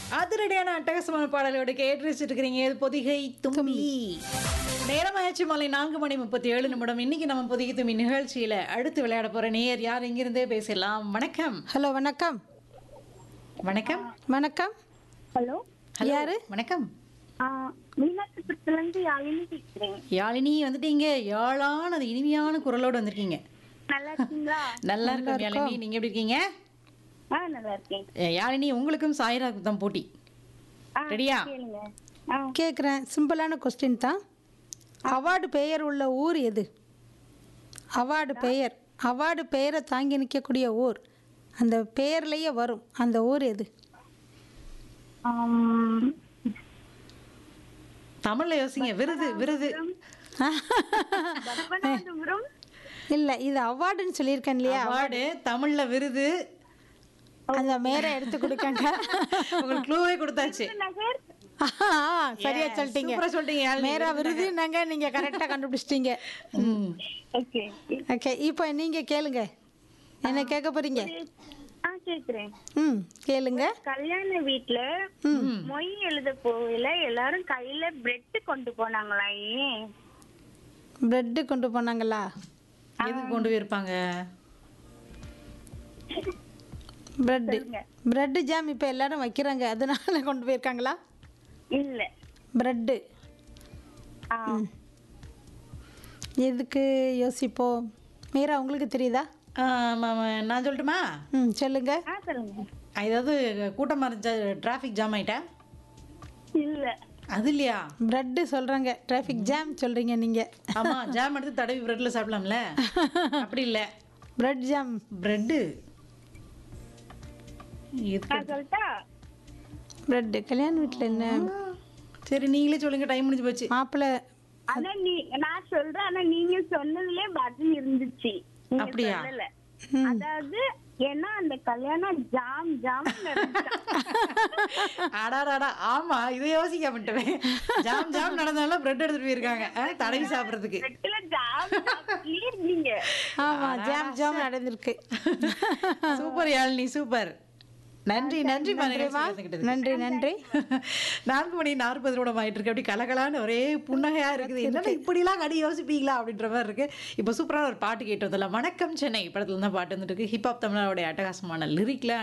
அதிரடியான அட்டகாசமான பாடலோட கேட்டு ரசிச்சுட்டு இருக்கிறீங்க இது பொதிகை தும்பி நேரமாயாச்சு மாலை நான்கு மணி முப்பத்தி ஏழு நிமிடம் இன்னைக்கு நம்ம பொதிகை தும்பி நிகழ்ச்சியில அடுத்து விளையாட போற நேயர் யார் இங்கிருந்தே பேசலாம் வணக்கம் ஹலோ வணக்கம் வணக்கம் வணக்கம் ஹலோ Hello. யாரு? வணக்கம் மீனாட்சிபுரத்துலேருந்து யாழினி பேசுகிறேன் யாழினி வந்துட்டீங்க யாழான அது இனிமையான குரலோட வந்திருக்கீங்க நல்லா இருக்கீங்களா நல்லா இருக்கும் யாழினி நீங்க எப்படி இருக்கீங்க ஆ நல்லா இருக்கேன் ஏ, யாழினி உங்களுக்கும் சாயிராவுக்கும் தான் போட்டி ஆ ரெடியா கேளுங்க ஆ கேட்குறேன் சிம்பிளான கொஸ்டின் தான் அவார்டு பெயர் உள்ள ஊர் எது அவார்டு பெயர் அவார்டு பெயரை தாங்கி நிற்கக்கூடிய ஊர் அந்த பெயர்லேயே வரும் அந்த ஊர் எது ஆம், தமிழ்ல யோசிங்க விருது விருது பத்மநாபபுரம் இல்லை இது அவார்டுன்னு சொல்லியிருக்கேன் இல்லையா அவார்டு தமிழ்ல விருது அந்த மேரை எடுத்து கொடுக்கங்க உங்களுக்கு க்ளூவே கொடுத்தாச்சு நகர் ஆஹா, சரியா சொல்லிட்டீங்க சூப்பரா சொல்லிட்டீங்க யாழினி. மேரா விருதுனாங்க நீங்கள் கரெக்டாக கண்டுபிடிச்சிட்டீங்க ம். ஓகே ஓகே இப்போ நீங்கள் கேளுங்க என்ன கேட்க போறீங்க ஆ கேக்குறேன் ம் கேளுங்க கல்யாண வீட்ல மொய் எழுத போகல எல்லாரும் கையில பிரெட் கொண்டு போனாங்களா ஏன் ப்ரெட்டு கொண்டு போனாங்களா எதுக்கு கொண்டு போயிருப்பாங்க ப்ரெட்டு சொல்லுங்க. ப்ரெட்டு ஜாம் இப்போ எல்லாரும் வைக்கிறாங்க அதனால கொண்டு போயிருக்காங்களா இல்ல ப்ரெட்டு ஆ எதுக்கு யோசிப்போம் மீரா உங்களுக்கு தெரியுதா ஆ, ஆமா, ஆமா. நான் சொல்லட்டுமா ம் சொல்லுங்க ஆ சொல்லுங்க ஏதாவது கூட்டமா இருந்துச்சா டிராஃபிக் ஜாம் ஆயிட்டா இல்ல அது இல்லையா ப்ரெட்டு சொல்கிறாங்க டிராஃபிக் ஜாம் சொல்கிறீங்க நீங்கள் ஆமா ஜாம் எடுத்து தடவி பிரெட்ல சாப்பிடலாம்ல அப்படி இல்ல ப்ரெட் ஜாம் பிரெட்டு எதுக்கு நான் சொல்லட்டா ப்ரெட்டு கல்யாண வீட்டில் என்ன சரி நீங்களே சொல்லுங்க டைம் முடிஞ்சு போச்சு மாப்பிள்ளை ஆனா நீ நான் சொல்றேன் ஆனா நீங்க சொன்னதுலயே பதில் இருந்துச்சு நீங்க அப்படியா? சொல்லல அதாவது ஏன்னா அந்த கல்யாணம் ஜாம் ஜாம் அடாடாடா ஆமா இதை யோசிக்க மாட்டேன் ஜாம் ஜாம் நடந்தாலும் பிரெட் எடுத்துட்டு போயிருக்காங்க ஆ, தடவி சாப்பிட்றதுக்கு ஜாம் ஜாம் இருந்தீங்க ஆமாம் ஜாம் ஜாம் நடந்திருக்கு சூப்பர் யாழினி சூப்பர் நன்றி நன்றி நன்றிம்மா நன்றி நன்றி நான்கு மணி நாற்பது நிமிடம் ஆயிட்டு இருக்கு அப்படி கலகலான்னு ஒரே புன்னகையா இருக்குது என்னடா இப்படிலாம் கடி யோசிப்பீங்களா அப்படின்ற மாதிரி இருக்கு இப்போ சூப்பரான ஒரு பாட்டு கேட்டு வந்தலாம் வணக்கம் சென்னை படத்துல தான் பாட்டு வந்துட்டு இருக்கு ஹிப்ஹாப் தமிழோடைய அட்டகாசமான லிரிக்ல